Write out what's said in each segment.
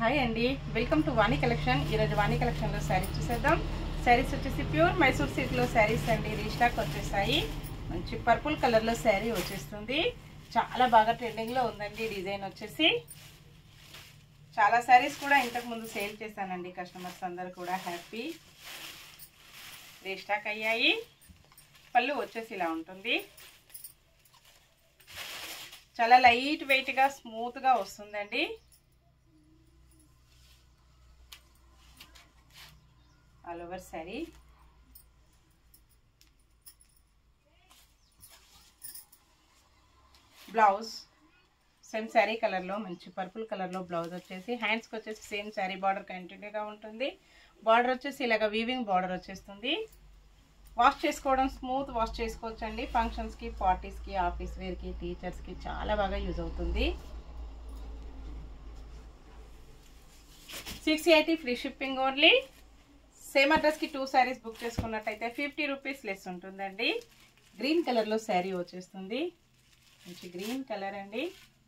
hi అండి welcome to Vani collection ఈరోజు వాణి కలెక్షన్లో శారీస్ చూసేద్దాం శారీస్ వచ్చేసి ప్యూర్ మైసూర్ సిల్క్లో శారీస్ అండి రీస్టాక్ వచ్చేసాయి మంచి పర్పుల్ కలర్లో శారీ వచ్చేస్తుంది చాలా బాగా ట్రెండింగ్లో ఉందండి డిజైన్ వచ్చేసి చాలా శారీస్ కూడా ఇంతకు ముందు సేల్ చేశానండి కస్టమర్స్ అందరు కూడా హ్యాపీ రీస్టాక్ అయ్యాయి పళ్ళు వచ్చేసి ఇలా ఉంటుంది చాలా లైట్ వెయిట్గా స్మూత్గా వస్తుందండి all over sari blouse same sari కలర్లో మంచి పర్పుల్ కలర్లో బ్లౌజ్ వచ్చేసి హ్యాండ్స్కి వచ్చేసి సేమ్ శారీ బార్డర్ కంటిన్యూగా ఉంటుంది బార్డర్ వచ్చేసి ఇలాగ వీవింగ్ బార్డర్ వచ్చేస్తుంది వాష్ చేసుకోవడం స్మూత్ వాష్ చేసుకోవచ్చు అండి ఫంక్షన్స్కి పార్టీస్కి ఆఫీస్ వేర్కి టీచర్స్కి చాలా బాగా యూజ్ అవుతుంది six eighty free shipping only same అడ్రస్కి టూ శారీస్ బుక్ చేసుకున్నట్టయితే ఫిఫ్టీ రూపీస్ లెస్ ఉంటుందండి గ్రీన్ కలర్లో శారీ వచ్చేస్తుంది మంచి గ్రీన్ కలర్ అండి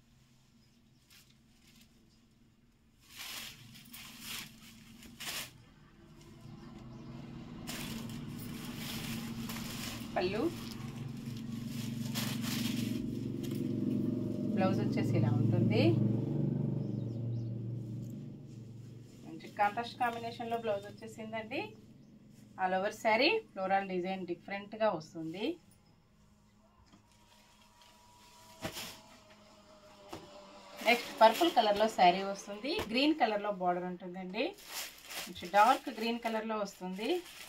పళ్ళు బ్లౌజ్ వచ్చేసి ఇలా ఉంటుంది మంచి కాంట్రాస్ట్ కాంబినేషన్లో బ్లౌజ్ వచ్చేసిందండి all over sari floral design డిఫరెంట్గా వస్తుంది నెక్స్ట్ పర్పుల్ కలర్లో శారీ వస్తుంది గ్రీన్ కలర్లో బార్డర్ ఉంటుందండి కొంచెం డార్క్ గ్రీన్ కలర్లో వస్తుంది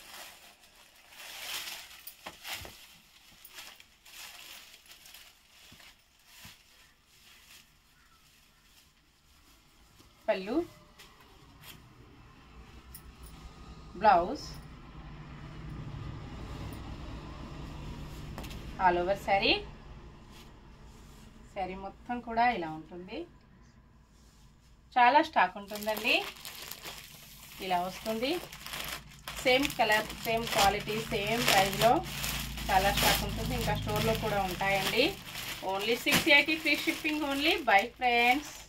పళ్ళు blouse all over sari sari మొత్తం కూడా ఇలా ఉంటుంది చాలా స్టాక్ ఉంటుందండి ఇలా వస్తుంది same colour same quality same ప్రైస్లో చాలా స్టాక్ ఉంటుంది ఇంకా స్టోర్లో కూడా ఉంటాయండి only six eighty free shipping only buy friends